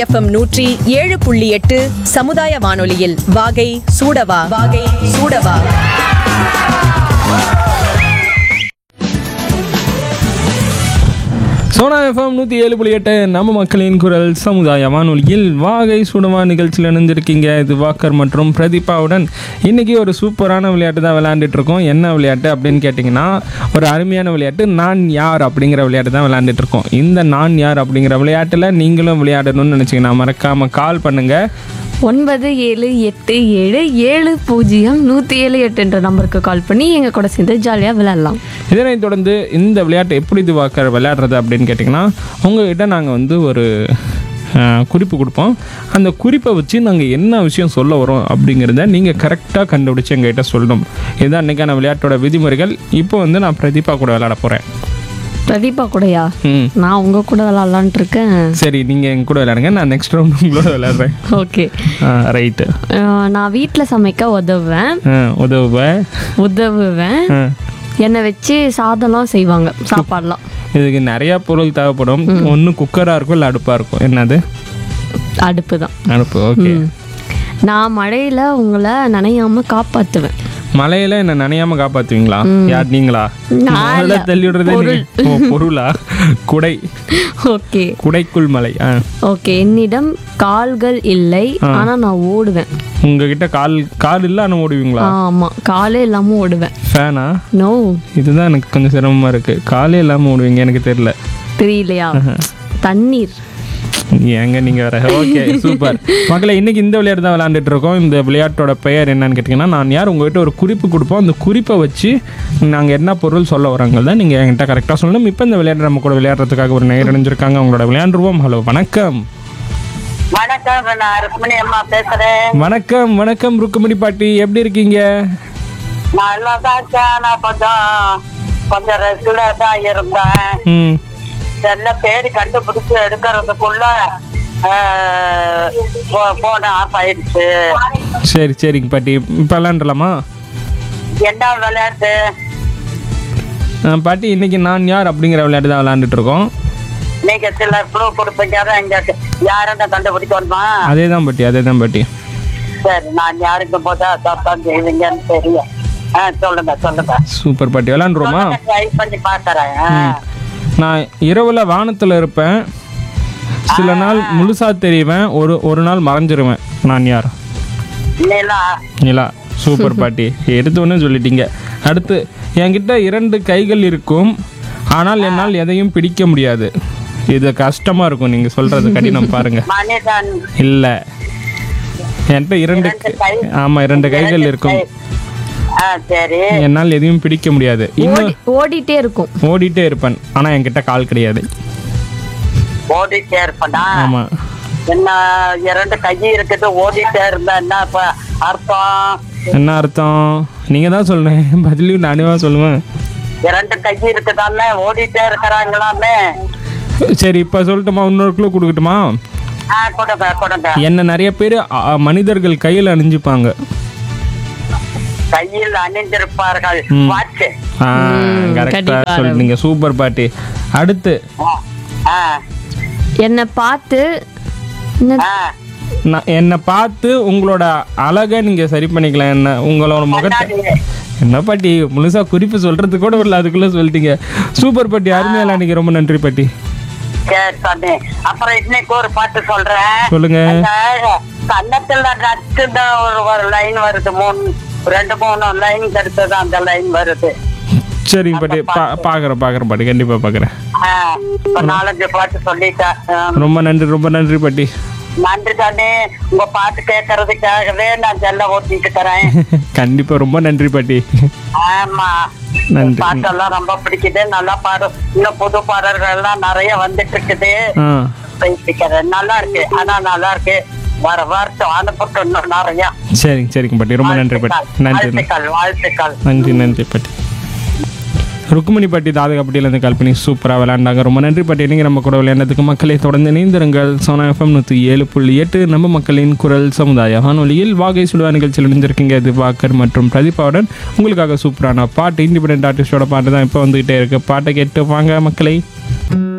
FM நூற்றி ஏழு புள்ளி எட்டு சமுதாய வானொலியில் வாகை சூடவா வாகை சூடவா சோனா எஃப்எம் நூற்றி ஏழு புள்ளி எட்டு நம்ம மக்களின் குரல் சமுதாய வானொலியில் வாகை சுடவா நிகழ்ச்சியில் இணைஞ்சிருக்கீங்க இது வாக்கர் மற்றும் பிரதீபாவுடன் இன்றைக்கி ஒரு சூப்பரான விளையாட்டு தான் விளையாண்டுட்டு இருக்கோம் என்ன விளையாட்டு அப்படின்னு கேட்டிங்கன்னா ஒரு அருமையான விளையாட்டு நான் யார் அப்படிங்கிற விளையாட்டு தான் விளையாண்டுட்டு இருக்கோம் இந்த நான் யார் அப்படிங்கிற விளையாட்டில் நீங்களும் விளையாடணும்னு நினச்சிங்கன்னா மறக்காமல் கால் பண்ணுங்கள் ஒன்பது ஏழு எட்டு ஏழு ஏழு பூஜ்ஜியம் நூற்றி ஏழு எட்டுன்ற நம்பருக்கு கால் பண்ணி எங்கள் கூட சேர்ந்து ஜாலியாக விளையாடலாம் இதனைத் தொடர்ந்து இந்த விளையாட்டை எப்படி இது வாக்கர் விளையாடுறது அப்படின்னு கேட்டிங்கன்னா உங்ககிட்ட நாங்கள் வந்து ஒரு அஹ், குறிப்பு கொடுப்போம் அந்த குறிப்பை வச்சு நாங்கள் என்ன விஷயம் சொல்ல வரோம் அப்படிங்கிறத நீங்கள் கரெக்டாக கண்டுபிடிச்சி எங்ககிட்ட சொல்லணும் இதுதான் இன்றைக்கான விளையாட்டோட விதிமுறைகள் இப்போ வந்து நான் பிரதீபா கூட விளையாட போகிறேன் பிரதீபா கூடயா ம் நான் உங்கள் கூட விளையாடலான்ட்டு இருக்கேன் சரி நீங்கள் எங்க கூட விளையாடுங்க நான் நெக்ஸ்ட் ரவுண்ட் உங்களோட விளையாடுறேன் ஓகே ரைட்டு நான் வீட்டில் சமைக்க உதவுவேன் உதவுவேன் உதவுவேன் ஆ. என்னை வச்சு சாதம்லாம் செய்வாங்க சாப்பாடலாம் இதுக்கு நிறையா பொருள் தேவைப்படும் ஒன்று குக்கராக இருக்கும் இல்லை அடுப்பாக இருக்கும் என்னது அடுப்பு தான் அடுப்பு ஓகே நான் மழையில் உங்களை நனையாம காப்பாற்றுவேன் மலையில என்ன நனையாம காப்பாத்துவீங்களா யார் நீங்களா நான் முதல்ல இல்ல. தள்ளி விடுறதே நீங்க. ஓ, பொருளா குடை ஓகே குடைக்குள் மலை ஆ. ஓகே என்னிடம் கால்கள் இல்லை ஆனால் நான் ஓடுவேன் உங்ககிட்ட கால் கால் இல்ல ஆனா ஓடுவீங்களா ஆமாம் காலே இல்லாமல் ஓடுவேன் ஃபேனா நோ இதுதான் எனக்கு கொஞ்சம் சிரமமா இருக்கு காலே இல்லாம ஓடுவீங்க எனக்கு தெரியல தெரியலையா தண்ணீர் ஏங்க நீங்க வேற ஓகே சூப்பர் மக்களை இன்னைக்கு இந்த விளையாட்டு தான் விளையாண்டுட்டு இருக்கோம் இந்த விளையாட்டோட பெயர் என்னன்னு கேட்டிங்கன்னா நான் யார் உங்ககிட்ட ஒரு குறிப்பு கொடுப்போம் அந்த குறிப்பை வச்சு நாங்கள் என்ன பொருள் சொல்ல வராங்க தான் நீங்கள் என்கிட்ட கரெக்டாக சொல்லணும் இப்போ இந்த விளையாட்டு நம்ம கூட விளையாடுறதுக்காக ஒரு நேர் இணைஞ்சிருக்காங்க அவங்களோட விளையாண்டுருவோம் ஹலோ வணக்கம் வணக்கம் நான் ருக்மணி அம்மா பேசுறேன் வணக்கம் வணக்கம் ருக்குமணி பாட்டி எப்படி இருக்கீங்க நல்லா தான் இருக்கேன் நான் கொஞ்சம் கொஞ்சம் ரெஸ்ட்ல தான் இருந்தேன் ம் நல்ல பேரு கண்டுபிடிச்சு எடுக்கிறதுக்குள்ள ஆஹ், போ- போன ஆஃப் ஆயிடுச்சு சரி சரிங்க பாட்டி இப்போ விளாண்டுலாமா என்ன விளையாட்டு அஹ் பாட்டி இன்னைக்கு நான் யார் அப்படிங்கிற விளையாட்டு தான் விளையாண்டுட்டு இருக்கோம் நீங்க சில ப்ளூ கொடுப்பீங்க அதான் எங்க யாருன்னு கண்டுபிடிக்கணுமா அதே தான் பாட்டி அதே தான் பாட்டி சரி நான் யாருக்கு போதா தப்பான் செய்வீங்கன்னு தெரியும் ஆ சொல்லுங்க சொல்லுங்க சூப்பர் பாட்டி விளாண்டுருவோமா ட்ரை பண்ணி பாக்குறேன் நான் இரவில் வானத்தில் இருப்பேன் சில நாள் முழுசா தெரிவேன் ஒரு ஒரு நாள் மறைஞ்சிருவேன் நான் யார் நிலா நிலா சூப்பர் பாட்டி எடுத்தோன்னு சொல்லிட்டீங்க அடுத்து என்கிட்ட இரண்டு கைகள் இருக்கும் ஆனால் என்னால் எதையும் பிடிக்க முடியாது இது கஷ்டமா இருக்கும் நீங்க சொல்றது கடினம் பாருங்க மனிதன் இல்ல என்கிட்ட இரண்டு இரண்டு கை. ஆமா இரண்டு கைகள் இருக்கும் ஆ சரி என்னால் எதையும் பிடிக்க முடியாது இன்னும் ஓடி ஓடிட்டே இருக்கும் ஓடிட்டே இருப்பேன் ஆனா என்கிட்ட கால் கிடையாது ஓடிட்டே இருப்பனா ஆமா என்ன இரண்டு கை இருக்குது ஓடிட்டே இருந்தா என்ன இப்ப அர்த்தம் என்ன அர்த்தம் நீங்க தான் சொல்லணும் பதிலையும் நானே தான் சொல்லுவேன் இரண்டு கை இருக்குதானே ஓடிட்டே இருக்கிறாங்களாமே சரி இப்போ சொல்லட்டுமா இன்னொரு க்ளூ கொடுக்கட்டுமா ஆ கொடுங்க கொடுங்க என்ன நிறைய பேர் மனிதர்கள் கையில் அணிஞ்சுப்பாங்க கையில் அணிந்திருப்பார்கள் வாட்ச் கரெக்டாக கண்டிப்பா. சொல்லிட்டீங்க சூப்பர் பாட்டி அடுத்து ஆ என்னை பார்த்து என்ன- ஆ நான் என்னை பார்த்து உங்களோட அழகை நீங்கள் சரி பண்ணிக்கலாம் என்ன உங்களோட முகத்தை கண்ணாடி. என்ன பாட்டி முழுசா குறிப்பு சொல்றது கூட இல்லை அதுக்குள்ளே சொல்லிட்டீங்க சூப்பர் பாட்டி அருமையாக அன்னைக்கு ரொம்ப நன்றி பாட்டி சரி சாமி அப்புறம் இன்னைக்கு ஒரு பாட்டு சொல்றேன் சொல்லுங்க அந்த கன்னத்துல நட்டுன்னு ஒரு ஒரு லைன் வருது மூணு ரெண்டு மூணு லைன் கிடைச்சது அந்த லைன் வருது சரிங்க பாட்டி பா பார்க்குறேன் பார்க்குறேன் பாட்டி கண்டிப்பாக பார்க்குறேன் ஆ, இப்ப நாலஞ்சு பாட்டு சொல்லிட்டேன் ஆ, ரொம்ப நன்றி ரொம்ப நன்றி பாட்டி நன்றி தானே உங்க பாட்டு கேட்கறதுக்காகவே நான் செல்ல ஓட்டிட்டு இருக்கிறேன் கண்டிப்பாக ரொம்ப நன்றி பாட்டி ஆமா நன்றி. பாட்டெல்லாம் ரொம்ப பிடிக்குது நல்லா பாடு இன்னும் புது பாடல்கள் எல்லாம் நிறைய வந்துட்டு இருக்குது ஆ பேசிக்கிறேன் நல்லா இருக்கு ஆனா நல்லா இருக்கு வர வாரத்து அனுப்பட்டும் இன்னும் நிறைய சரிங்க சரிங்க பாட்டி ரொம்ப நன்றி பாட்டி நன்றி வாழ்த்துக்கள் வாழ்த்துக்கள் நன்றி நன்றி பாட்டி ருக்குமணி பாட்டி தாதக பட்டியிலேருந்து கால் பண்ணி சூப்பராக விளையாண்டாங்க ரொம்ப நன்றி பாட்டி நீங்கள் நம்ம கூட விளையாண்டதுக்கு மக்களை தொடர்ந்து இணைந்திருங்கள் சோனா எஃப்எம் நூற்றி ஏழு புள்ளி எட்டு நம்ம மக்களின் குரல் சமுதாய வானொலியில் வாகை சுடுவா நிகழ்ச்சியில் இணைஞ்சிருக்கீங்க இது வாக்கர் மற்றும் பிரதீபாவுடன் உங்களுக்காக சூப்பரான பாட்டு இண்டிபெண்ட் ஆர்டிஸ்டோட பாட்டு தான் இப்போ வந்துகிட்டே இருக்கு பாட்டை கேட்டு வாங்க மக்களை